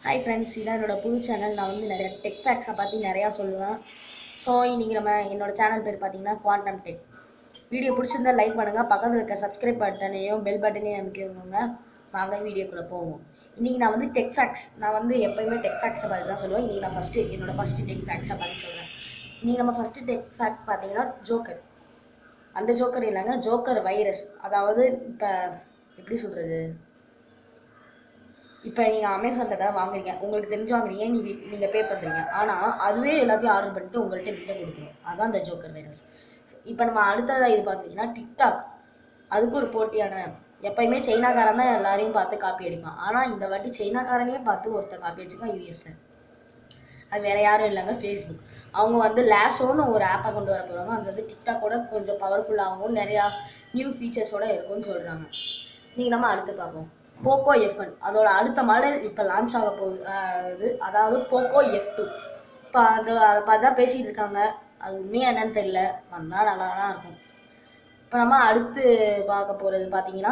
hi friends இதான் என்னோட புது சேனல் நான் வந்து நிறைய டெக் ஃபேக்ஸை பற்றி நிறையா சொல்லுவேன் ஸோ இன்றைக்கி நம்ம என்னோட சேனல் பேர் பார்த்தீங்கன்னா குவாண்டம் டெக் வீடியோ பிடிச்சிருந்தா லைக் பண்ணுங்கள் பக்கத்தில் இருக்க சப்ஸ்கிரைப் பட்டனையும் பெல் பட்டனையும் அமைக்கிங்க வாங்க வீடியோக்குள்ளே போவோம் இன்றைக்கி நான் வந்து டெக் ஃபேக்ஸ் நான் வந்து எப்போயுமே டெக் ஃபேக்ஸை பற்றி தான் சொல்லுவேன் இன்றைக்கி நான் ஃபஸ்ட்டு என்னோட ஃபஸ்ட்டு டெக் ஃபேக்ஸை பற்றி சொல்கிறேன் இன்றைக்கி நம்ம ஃபஸ்ட்டு டெக் ஃபேக்ட் பார்த்தீங்கன்னா ஜோக்கர் அந்த ஜோக்கர் இல்லைங்க ஜோக்கர் வைரஸ் அதாவது இப்போ எப்படி சொல்கிறது இப்போ நீங்கள் அமேசானில் ஏதாவது வாங்குறீங்க உங்களுக்கு தெரிஞ்சு வாங்குறீங்க நீ நீங்கள் பே பண்ணுறீங்க ஆனால் அதுவே எல்லாத்தையும் ஆர்டர் பண்ணிட்டு உங்கள்கிட்ட பில்லை கொடுத்துரும் அதான் இந்த ஜோக்கர் வைரஸ் இப்போ நம்ம அடுத்ததாக இது பார்த்தீங்கன்னா டிக்டாக் அதுக்கு ஒரு போட்டியான எப்பயுமே சைனாக்காரன் தான் எல்லாரையும் பார்த்து காப்பி அடிப்பான் ஆனால் இந்த வாட்டி சைனாக்காரனையே பார்த்து ஒருத்தர் காப்பி அடிச்சுக்கான் யூஎஸில் அது வேற யாரும் இல்லைங்க ஃபேஸ்புக் அவங்க வந்து லேசோன்னு ஒரு ஆப்பை கொண்டு வர போகிறாங்க அது வந்து டிக்டாக்கோட கொஞ்சம் பவர்ஃபுல்லாகவும் நிறையா நியூ ஃபீச்சர்ஸோட இருக்கும்னு சொல்கிறாங்க நீங்கள் நம்ம அடுத்து பார்ப்போம் போக்கோ எஃப் ஒன் அதோட அடுத்த மாடல் இப்போ லான்ச் ஆக போகுது ஆஹ் இது அதாவது போக்கோ எஃப் டூ இப்போ அது அதை பார்த்து தான் பேசிகிட்டு இருக்காங்க அது உண்மையாக என்னன்னு தெரியல வந்தால் நல்லா தான் இருக்கும் இப்போ நம்ம அடுத்து பார்க்க போகிறது பார்த்தீங்கன்னா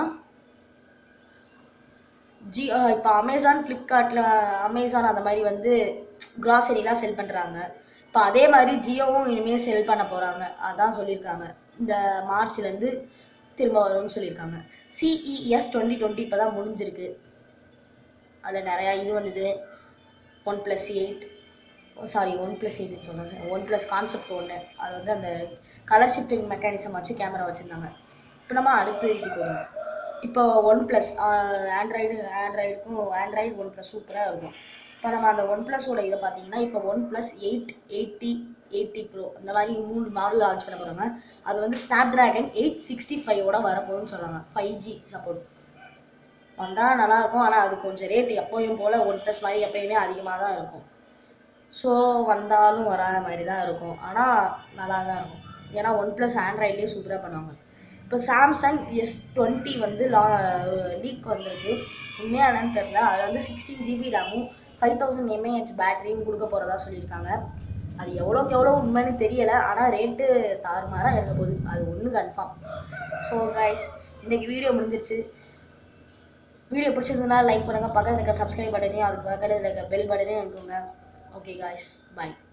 ஜி இப்போ அமேசான் ஃப்ளிப்கார்ட்டில் அமேசான் அந்த மாதிரி வந்து க்ராசரிலாம் செல் பண்ணுறாங்க இப்போ அதே மாதிரி ஜியோவும் இனிமேல் செல் பண்ண போகிறாங்க அதான் சொல்லியிருக்காங்க இந்த மார்ச்லேருந்து திரும்ப வரும்னு சொல்லியிருக்காங்க சிஇஎஸ் டுவெண்ட்டி டுவெண்ட்டி இப்போ தான் முடிஞ்சிருக்கு அதில் நிறையா இது வந்தது OnePlus eight sorry OnePlus எயிட்னு சொன்னேன் சார் ஒன் ப்ளஸ் கான்செப்ட் ஒன்று அது வந்து அந்த கலர் ஷிஃப்டிங் மெக்கானிசம் வச்சு கேமரா வச்சுருந்தாங்க இப்போ நம்ம அடுத்து இதுக்கு வருவோம் இப்போ ஒன் ப்ளஸ் ஆண்ட்ராய்டு ஆண்ட்ராய்டுக்கும் ஆண்ட்ராய்டு ஒன் ப்ளஸ் சூப்பராக இருக்கும் இப்போ நம்ம அந்த ஒன் ப்ளஸோட இதை பார்த்தீங்கன்னா இப்போ OnePlus eight eighty eighty pro இந்த மாதிரி மூணு மாடல் லான்ச் பண்ண போகிறாங்க அது வந்து ஸ்னாப் ட்ராகன் எயிட் சிக்ஸ்டி ஃபைவோட வரப்போகுதுன்னு சொல்கிறாங்க ஃபைவ் ஜி சப்போர்ட் வந்தால் நல்லாயிருக்கும் ஆனால் அது கொஞ்சம் ரேட் எப்போயும் போல் ஒன் ப்ளஸ் மாதிரி எப்போயுமே அதிகமாக தான் இருக்கும் ஸோ வந்தாலும் வராத மாதிரி தான் இருக்கும் ஆனால் நல்லா தான் இருக்கும் ஏன்னா ஒன் ப்ளஸ் ஆண்ட்ராய்ட்லேயே சூப்பராக பண்ணுவாங்க இப்போ சாம்சங் எஸ் டுவெண்ட்டி வந்து லா லீக் வந்திருக்கு உண்மையாக என்னன்னு தெரில அதில் வந்து சிக்ஸ்டீன் ஜிபி ரேமும் ஃபைவ் தௌசண்ட் எம்ஏஹெச் பேட்டரியும் கொடுக்க போகிறதா சொல்லியிருக்காங்க அது எவ்வளோக்கு எவ்வளோ உண்மைன்னு தெரியலை ஆனால் ரேட்டு தாறுமாறாக இருக்க போகுது அது ஒன்று கன்ஃபார்ம் ஸோ கைஸ் இன்றைக்கி வீடியோ முடிஞ்சிருச்சு வீடியோ பிடிச்சிருந்ததுனா லைக் பண்ணுங்கள் பக்கத்தில் இருக்க சப்ஸ்கிரைப் பட்டனையும் அதுக்கு பக்கத்தில் இருக்க பெல் பட்டனையும் இருக்குங்க ஓகே காய்ஸ் பாய்